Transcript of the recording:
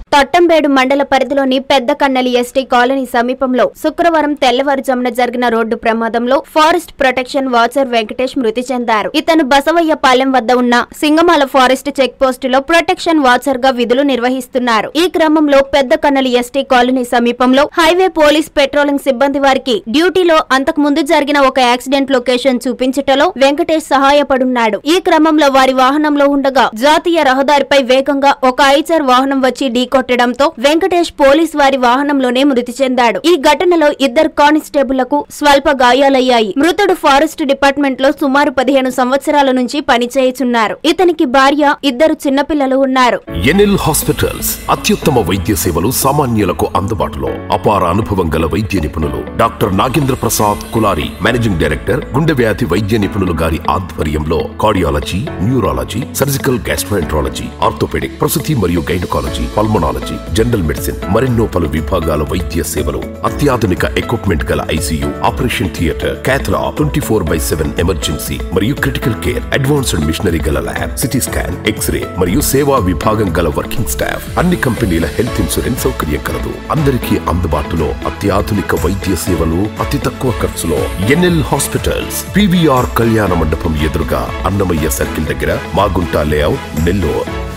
తొట్టంబేడు మండల పరిధిలోని పెద్ద కన్నలి ఎస్టీ కాలనీ సమీపంలో శుక్రవారం తెల్లవారుజామున జరిగిన రోడ్డు ప్రమాదంలో ఫారెస్ట్ ప్రొటెక్షన్ వాచర్ వెంకటేష్ మృతి చెందారు ఇతను బసవయ్య పాలెం వద్ద ఉన్న సింగమాల ఫారెస్ట్ చెక్ పోస్టులో ప్రొటెక్షన్ వాచర్ గా విధులు నిర్వహిస్తున్నారు ఈ క్రమంలో పెద్ద కన్నలి ఎస్టీ కాలనీ సమీపంలో హైవే పోలీస్ పెట్రోలింగ్ సిబ్బంది వారికి డ్యూటీలో అంతకు ముందు జరిగిన ఒక యాక్సిడెంట్ లొకేషన్ చూపించటలో వెంకటేష్ సహాయపడున్నాడు ఈ క్రమంలో వారి వాహనంలో ఉండగా జాతీయ రహదారిపై వేగంగా ఒక ఐచర్ వాహనం వచ్చి ఢీకొట్టడంతో వెంకటేష్ పోలీస్ వారి వాహనంలోనే మృతి చెందాడు ఈ ఘటనలో ఇద్దరు కానిస్టేబుళ్లకు స్వల్ప గాయాలయ్యాయి మృతుడు ఫారెస్ట్ డిపార్ట్మెంట్ లో సుమారు పదిహేను సంవత్సరాల నుంచి పనిచేయుచున్నారు ఇతనికి భార్య ఇద్దరు చిన్నపిల్లలు ఉన్నారు ఎన్ఎల్ హాస్పిటల్స్ అత్యుత్తమ వైద్య సేవలు సామాన్యులకు అందుబాటులో అపార అనుభవం గల వైద్య నిపుణులు doctor Nagendra Prasad Kulari managing director గుండె వ్యాధి వైద్య నిపుణులు గారి ఆధ్వర్యంలో cardiology neurology surgical gastroenterology orthopaedic ప్రసూతి మరియు గైనకాలజీ పల్మనాలజీ జనరల్ మెడిసిన్ మరెన్నో పలు విభాగాల వైద్య సేవలు అత్యాధునిక ఎక్విప్మెంట్ గల ICU operation theatre cath lab twenty four by seven emergency మరియు క్రిటికల్ కేర్ అడ్వాన్స్డ్ మిషనరీ గల ల్యాబ్ సిటీ స్కాన్ ఎక్స్రే మరియు సేవా విభాగం గల వర్కింగ్ స్టాఫ్ అన్ని కంపెనీల హెల్త్ ఇన్సూరెన్స్ సౌకర్యం కలదు అందరికీ అందుబాటులో అత్యాధునిక వైద్య సేవలు అతి తక్కువ ఖర్చులో ఎన్ఎల్ హాస్పిటల్స్ పివిఆర్ కళ్యాణ మండపం ఎదురుగా అన్నమయ్య సర్కిల్ దగ్గర మాగుంట లేఅవుట్ నెల్లూరు